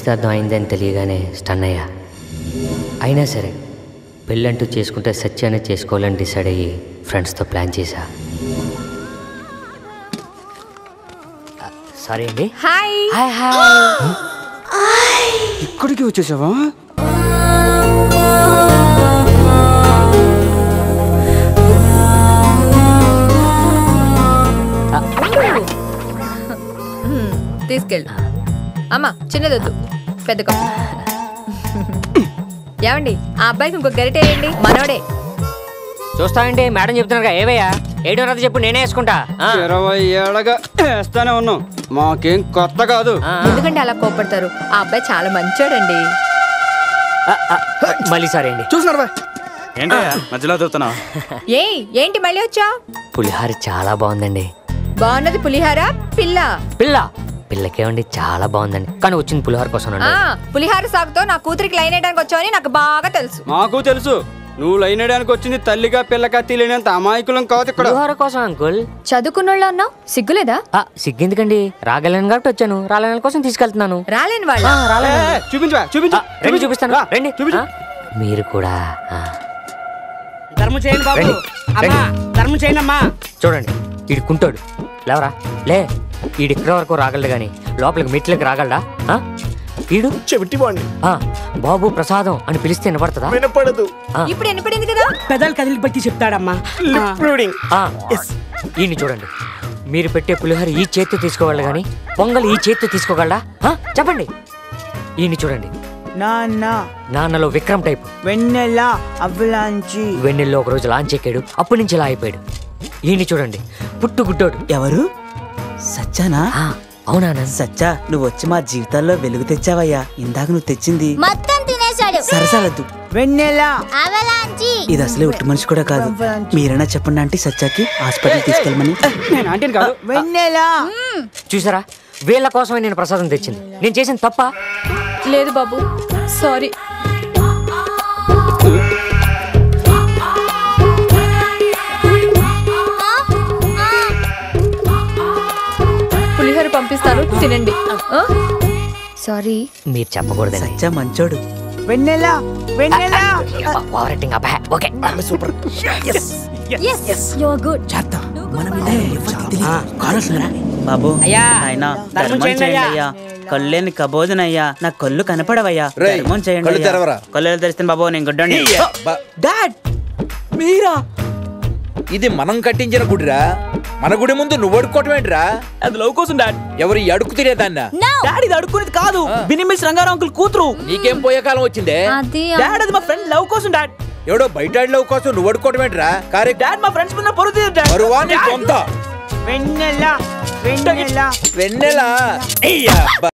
నిశ్చితార్థం అయిందని తెలియగానే స్టన్ అయ్యా అయినా సరే పెళ్ళంటూ చేసుకుంటే సత్యాన్ని చేసుకోవాలని డిసైడ్ అయ్యి ఫ్రెండ్స్తో ప్లాన్ చేశా సారీ అండి హాయ్ హాయ్ హాయ్ ఇక్కడికి వచ్చేసావా తీసుకెళ్ళు అమ్మా చిన్నదొద్దు పెద్ద కప్పు ఏమండి ఆ అబ్బాయికి ఇంకో గరిటె వేయండి మనోడే చూస్తానండి మేడం చెప్తున్నారుగా ఏవయ్యా ఏడో రద్దు చెప్పు నేనే వేసుకుంటా ఆ. ఇరవై ఏళ్ళగా వేస్తానే ఉన్నాం మాకేం కొత్త కాదు ఆ. ఎందుకంటే అలా కోపడతారు ఆ అబ్బాయి చాలా మంచోడండి ఆ, ఆ, మళ్ళీ సారీ అండి చూసినారు ఏంటయ్యా మధ్యలో దొరుకుతున్నావు ఏ ఏంటి మళ్ళీ వచ్చా పులిహార చాలా బాగుందండి బాగున్నది పులిహార పిల్ల పిల్ల పిల్లకేమండి చాలా బాగుందండి కానీ వచ్చింది పులిహార కోసం ఆ పులిహార సాగుతో నా కూతురికి లైన్ వేయడానికి వచ్చావని నాకు బాగా తెలుసు మాకు తెలుసు నువ్వు లైన్ వేయడానికి వచ్చింది తల్లిగా పిల్లగా తెలియనంత అమాయకులం కాదు ఇక్కడ పులిహార కోసం అంకుల్ చదువుకున్నోళ్ళు అన్నావు సిగ్గులేదా ఆ, సిగ్గెందుకండి రాగలను కాబట్టి వచ్చాను రాగలను కోసం తీసుకెళ్తున్నాను రాలేని వాళ్ళ ఏ, ఏ, చూపించవా చూపించు ఆ, రండి చూపిస్తాను రా, రండి చూపించు ఆ, మీరు కూడా ఆ, ధర్మం చేయండి బాబు రండి, అమ్మా రండి. ధర్మం చేయండి అమ్మా చూడండి ఈడు కుంటాడు లేవరా లే ఈడు ఇక్కడ వరకు రాగలడు గాని లోపలికి మెట్లకి రాగలడా ఆ? ఈడు చెవిటి వాడిని ఆ, బాబు ప్రసాదం అని పిలిస్తే వినపడుతుందా వినపడదు ఇప్పుడు వినపడింది కదా పెదాలు కదిలి బట్టి చెప్తాడమ్మా లిప్ రీడింగ్ ఆ, ఈయన్ని చూడండి మీరు పెట్టే పులిహోర ఈ చేత్తో తీసుకోగలరు కానీ పొంగల్ ఈ చేత్తో తీసుకోగలరా ఆ, చెప్పండి ఈయన్ని చూడండి నాన్న నాన్నలో విక్రమ్ టైప్ వెన్నెల అవలాంచి వెన్నెల్లో ఒక రోజు లాంచ్ ఎక్కాడు అప్పటి నుంచి ఇలా అయిపోయాడు ఈయన్ని చూడండి పుట్టు గుడ్డోడు ఎవరు సచ్చానా ఆ, అవునా నాన్న? సచ్చా నువ్వు వచ్చి మా జీవితాల్లో వెలుగు తెచ్చావయ్యా ఇందాక నువ్వు తెచ్చింది మొత్తం తినేశాడు సరసాలద్దు వెన్నెల అవలాంచి ఇది అసలే ఒట్టి మనిషి కూడా కాదు మీరైనా చెప్పండి అంటే సచ్చాకి హాస్పిటల్ తీసుకెళ్ళమని నేను ఆంటీని కాదు వెన్నెల చూసారా వీళ్ళ కోసమే నేను ప్రసాదం తెచ్చింది నేను చేసిన తప్ప లేదు బాబు సారీ పులిహోర పంపిస్తాను తినండి సారీ మీరు చెప్పకూడదండి సచ్చా మంచోడు వెన్నెల వెన్నెల ఓవరాక్టింగ్ అబ్బా ఓకే సూపర్ గుడ్ చేద్దాం మనం ఇలా ఎవరికి తెలియదు. కానొస్తుందిరా. బాబు అయ్యా, ఆయన ధర్మం ధర్మం చేయండి చేయండి అయ్యా. అయ్యా కళ్ళేని కబోదునయ్యా నా కళ్ళు కనపడవయ్యా రేయ్, ధర్మం చేయండి కళ్ళు అయ్యా. తెరవరా. కళ్ళు తెరిస్తే బాబు నేను గుడ్డండి బ- డాడ్ మీరా ఇది మనం కట్టించిన గుడిరా మన గుడి ముందు నువ్వు అడుక్కోవటం ఏంటిరా అది లవ్ కోసం డాడ్ ఎవరు ఈ అడుగు తినేదాన్నా డాడీ ఇది అడుక్కునేది కాదు బినిమిస్ రంగారావు అంకుల్ కూతురు నీకేం పోయే కాలం వచ్చిందే అది డాడ్ అది మా ఫ్రెండ్ లవ్ కోసం డాడ్ ఎవడో బయట లవ్ కోసం నువ్వు అడుక్కోవటం ఏంటిరా కారే డాడ్ మా ఫ్రెండ్స్ మీద పొరుగు తీయదు డాడ్ బరువా నీ సొంత వెన్నెల వెన్నెల వెన్నెలా అయ్యా, అబ్బా.